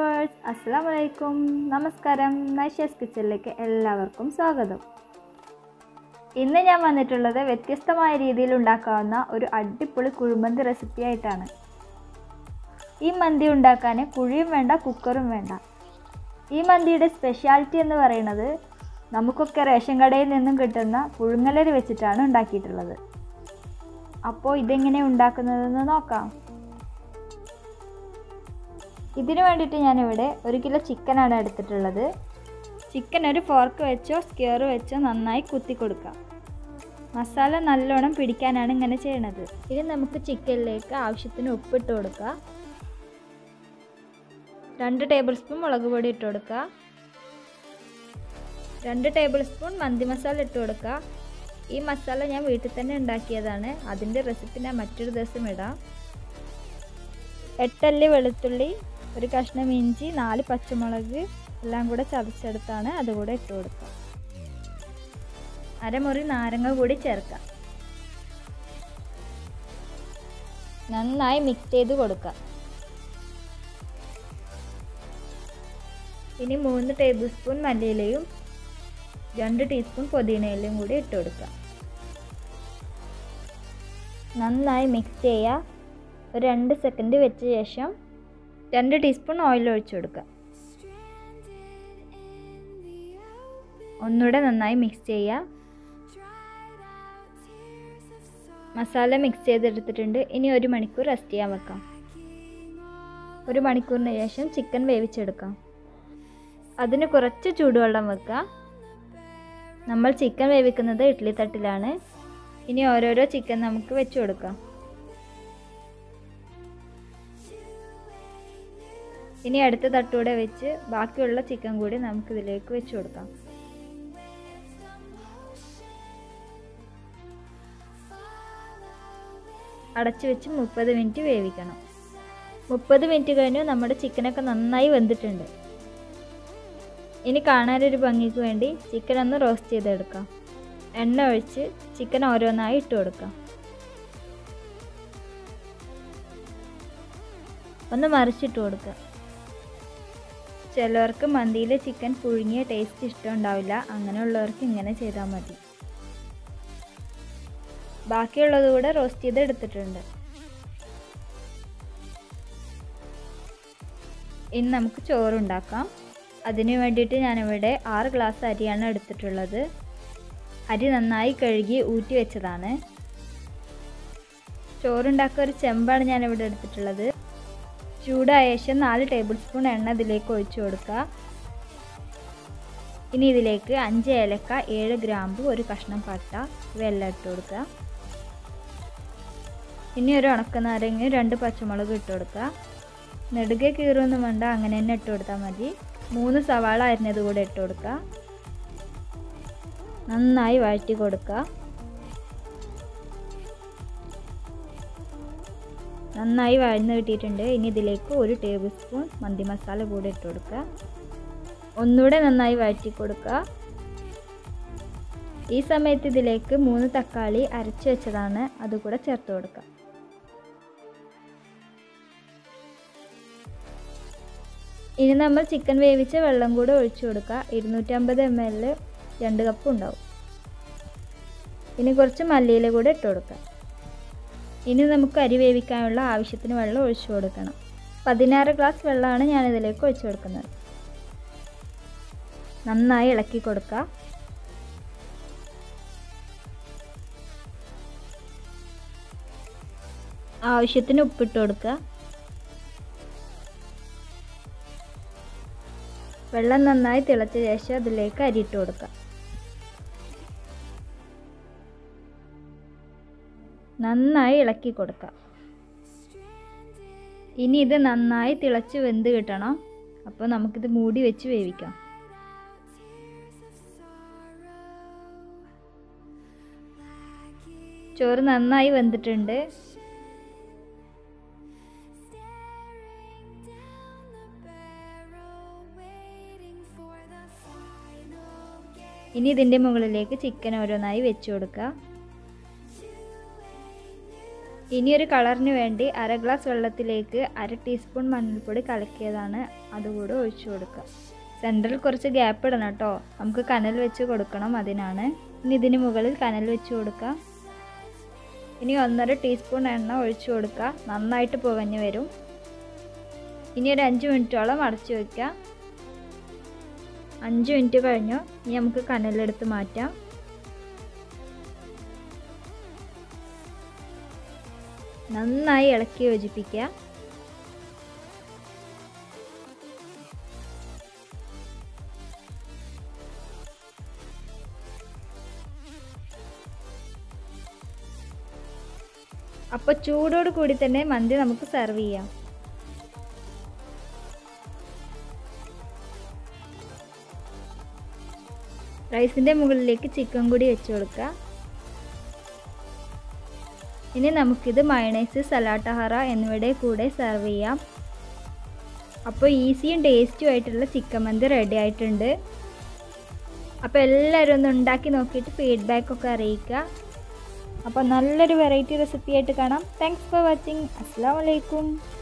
viewers അസ്സാം വലൈക്കും നമസ്കാരം നൈഷസ് കിച്ചണിലേക്ക് എല്ലാവർക്കും സ്വാഗതം ഇന്ന് ഞാൻ വന്നിട്ടുള്ളത് വ്യത്യസ്തമായ രീതിയിൽ ഉണ്ടാക്കാവുന്ന ഒരു അടിപൊളി കുഴിമന്തി റെസിപ്പി ആയിട്ടാണ് ഈ മന്തി ഉണ്ടാക്കാൻ കുഴിയും വേണ്ട കുക്കറും വേണ്ട ഈ മന്തിയുടെ സ്പെഷ്യാലിറ്റി എന്ന് പറയുന്നത് നമുക്കൊക്കെ റേഷൻ കടയിൽ നിന്നും കിട്ടുന്ന പുഴുങ്ങലരി വെച്ചിട്ടാണ് ഉണ്ടാക്കിയിട്ടുള്ളത് അപ്പോൾ ഇതെങ്ങനെ ഉണ്ടാക്കുന്നതെന്ന് നോക്കാം ഇതിനു വേണ്ടിയിട്ട് ഞാനിവിടെ ഒരു കിലോ ചിക്കനാണ് എടുത്തിട്ടുള്ളത് ചിക്കൻ ഒരു ഫോർക്ക് വെച്ചോ സ്ക്വയർ വെച്ചോ നന്നായി കുത്തി കൊടുക്കാം മസാല നല്ലോണം പിടിക്കാനാണ് ഇങ്ങനെ ചെയ്യണത് ഇനി നമുക്ക് ചിക്കനിലേക്ക് ആവശ്യത്തിന് ഉപ്പിട്ട് കൊടുക്കുക രണ്ട് ടേബിൾ സ്പൂൺ മുളക് പൊടി ഇട്ട് കൊടുക്കുക രണ്ട് ടേബിൾ സ്പൂൺ മന്തി മസാല ഇട്ട് കൊടുക്കുക ഈ മസാല ഞാൻ വീട്ടിൽ തന്നെ ഉണ്ടാക്കിയതാണ് അതിൻ്റെ റെസിപ്പി ഞാൻ മറ്റൊരു ദിവസം ഇടാം എട്ടല്ലി വെളുത്തുള്ളി ഒരു കഷ്ണം ഇഞ്ചി നാല് പച്ചമുളക് എല്ലാം കൂടെ ചതച്ചെടുത്താണ് അതുകൂടെ ഇട്ട് കൊടുക്കുക അരമുറി നാരങ്ങ കൂടി ചേർക്കാം നന്നായി മിക്സ് ചെയ്ത് കൊടുക്കുക ഇനി മൂന്ന് ടേബിൾ സ്പൂൺ മല്ലിയിലയും രണ്ട് ടീസ്പൂൺ പുതിനയിലയും കൂടി ഇട്ട് കൊടുക്കുക നന്നായി മിക്സ് ചെയ്യുക ഒരു രണ്ട് സെക്കൻഡ് വെച്ച ശേഷം രണ്ട് ടീസ്പൂൺ ഓയിൽ ഒഴിച്ചു കൊടുക്കുക ഒന്നുകൂടെ നന്നായി മിക്സ് ചെയ്യുക മസാല മിക്സ് ചെയ്തെടുത്തിട്ടുണ്ട് ഇനി ഒരു മണിക്കൂർ റെസ്റ്റ് ചെയ്യാൻ വെക്കാം ഒരു മണിക്കൂറിന് ശേഷം ചിക്കൻ വേവിച്ചെടുക്കാം അതിന് കുറച്ച് ചൂടുവെള്ളം വെക്കുക നമ്മൾ ചിക്കൻ വേവിക്കുന്നത് ഇഡ്ഡലി തട്ടിലാണ് ഇനി ഓരോരോ ചിക്കൻ നമുക്ക് വെച്ച് കൊടുക്കാം ഇനി അടുത്ത തട്ടൂടെ വെച്ച് ബാക്കിയുള്ള ചിക്കൻ കൂടി നമുക്ക് ഇതിലേക്ക് വെച്ച് കൊടുക്കാം അടച്ചു വെച്ച് മുപ്പത് മിനിറ്റ് വേവിക്കണം മുപ്പത് മിനിറ്റ് കഴിഞ്ഞു നമ്മുടെ ചിക്കനൊക്കെ നന്നായി വെന്തിട്ടുണ്ട് ഇനി കാണാനൊരു ഭംഗിക്ക് വേണ്ടി ചിക്കൻ ഒന്ന് റോസ്റ്റ് ചെയ്തെടുക്കാം എണ്ണ ഒഴിച്ച് ചിക്കൻ ഓരോന്നായി ഇട്ട് കൊടുക്കാം ഒന്ന് മറിച്ചിട്ട് കൊടുക്കുക ചിലവർക്ക് മന്തിയിൽ ചിക്കൻ പുഴുങ്ങിയ ടേസ്റ്റ് ഇഷ്ടമുണ്ടാവില്ല അങ്ങനെയുള്ളവർക്ക് ഇങ്ങനെ ചെയ്താൽ മതി ബാക്കിയുള്ളത് കൂടെ റോസ്റ്റ് ചെയ്ത് എടുത്തിട്ടുണ്ട് ഇനി നമുക്ക് ചോറുണ്ടാക്കാം അതിന് വേണ്ടിയിട്ട് ഞാനിവിടെ ആറ് ഗ്ലാസ് അരിയാണ് എടുത്തിട്ടുള്ളത് അരി നന്നായി കഴുകി ഊറ്റി വെച്ചതാണ് ചോറുണ്ടാക്കുക ഒരു ചെമ്പാണ് ഞാനിവിടെ എടുത്തിട്ടുള്ളത് ചൂടായ ശേഷം നാല് ടേബിൾ സ്പൂൺ എണ്ണ ഇതിലേക്ക് ഒഴിച്ചു കൊടുക്കുക ഇനി ഇതിലേക്ക് അഞ്ച് ഏലക്ക ഏഴ് ഗ്രാമ്പു ഒരു കഷ്ണം പട്ട ഇവയെല്ലാം ഇട്ട് കൊടുക്കുക ഇനി ഒരു ഉണക്കനാരങ്ങ രണ്ട് പച്ചമുളക് ഇട്ട് കൊടുക്കുക നെടുകെ കീറൊന്നും വേണ്ട അങ്ങനെ തന്നെ ഇട്ട് കൊടുത്താൽ മതി മൂന്ന് സവാള അരിഞ്ഞത് കൂടെ ഇട്ട് കൊടുക്കുക നന്നായി വഴറ്റി കൊടുക്കുക നന്നായി വഴന്ന് കിട്ടിയിട്ടുണ്ട് ഇനി ഇതിലേക്ക് ഒരു ടേബിൾ സ്പൂൺ മന്തി മസാല കൂടെ ഇട്ട് കൊടുക്കുക ഒന്നുകൂടെ നന്നായി വഴറ്റി കൊടുക്കുക ഈ സമയത്ത് ഇതിലേക്ക് മൂന്ന് തക്കാളി അരച്ച് വെച്ചതാണ് അതുകൂടെ ചേർത്ത് കൊടുക്കുക ഇനി നമ്മൾ ചിക്കൻ വേവിച്ച വെള്ളം കൂടെ ഒഴിച്ചു കൊടുക്കുക ഇരുന്നൂറ്റമ്പത് എം എൽ രണ്ട് കപ്പ് ഉണ്ടാവും ഇനി കുറച്ച് മല്ലിയില കൂടെ ഇട്ട് കൊടുക്കുക ഇനി നമുക്ക് അരി വേവിക്കാനുള്ള ആവശ്യത്തിന് വെള്ളം ഒഴിച്ചു കൊടുക്കണം പതിനാറ് ഗ്ലാസ് വെള്ളമാണ് ഞാൻ ഇതിലേക്ക് ഒഴിച്ചു കൊടുക്കുന്നത് നന്നായി ഇളക്കി കൊടുക്കുക ആവശ്യത്തിന് ഉപ്പിട്ട് കൊടുക്കുക വെള്ളം നന്നായി തിളച്ച ശേഷം അതിലേക്ക് അരിയിട്ട് കൊടുക്കുക നന്നായി ഇളക്കി കൊടുക്കുക ഇനി ഇത് നന്നായി തിളച്ച് വെന്ത് കിട്ടണം അപ്പോൾ നമുക്കിത് മൂടി വെച്ച് വേവിക്കാം ചോറ് നന്നായി വെന്തിട്ടുണ്ട് ഇനി ഇതിൻ്റെ മുകളിലേക്ക് ചിക്കൻ ഓരോന്നായി വെച്ച് കൊടുക്കുക ഇനി ഒരു കളറിന് വേണ്ടി അര ഗ്ലാസ് വെള്ളത്തിലേക്ക് അര ടീസ്പൂൺ മഞ്ഞൾപ്പൊടി കലക്കിയതാണ് അതുകൂടെ ഒഴിച്ചു കൊടുക്കുക സെൻറ്ററിൽ കുറച്ച് ഗ്യാപ്പ് ഇടണം കേട്ടോ നമുക്ക് കനൽ വെച്ച് കൊടുക്കണം അതിനാണ് ഇനി ഇതിന് മുകളിൽ കനൽ വെച്ച് കൊടുക്കുക ഇനി ഒന്നര ടീസ്പൂൺ എണ്ണ ഒഴിച്ചു കൊടുക്കുക നന്നായിട്ട് പുകഞ്ഞ് വരും ഇനി ഒരു അഞ്ച് മിനിറ്റോളം അടച്ചു വയ്ക്കുക അഞ്ച് മിനിറ്റ് കഴിഞ്ഞു ഇനി നമുക്ക് കനലെടുത്ത് മാറ്റാം നന്നായി ഇളക്കി യോജിപ്പിക്കുക അപ്പോൾ ചൂടോട് കൂടി തന്നെ മന്തി നമുക്ക് സെർവ് ചെയ്യാം റൈസിൻ്റെ മുകളിലേക്ക് ചിക്കൻ കൂടി വെച്ച് കൊടുക്കുക ഇനി നമുക്കിത് മയണൈസ് സലാട്ടഹറ എന്നിവയുടെ കൂടെ സെർവ് ചെയ്യാം അപ്പോൾ ഈസിയും ടേസ്റ്റും ആയിട്ടുള്ള ചിക്കൻ മന്തി റെഡി ആയിട്ടുണ്ട് അപ്പോൾ എല്ലാവരും ഒന്ന് ഉണ്ടാക്കി നോക്കിയിട്ട് ഫീഡ്ബാക്കൊക്കെ അറിയിക്കുക അപ്പോൾ നല്ലൊരു വെറൈറ്റി റെസിപ്പി ആയിട്ട് കാണാം താങ്ക്സ് ഫോർ വാച്ചിങ് അസ്സാം വലൈക്കും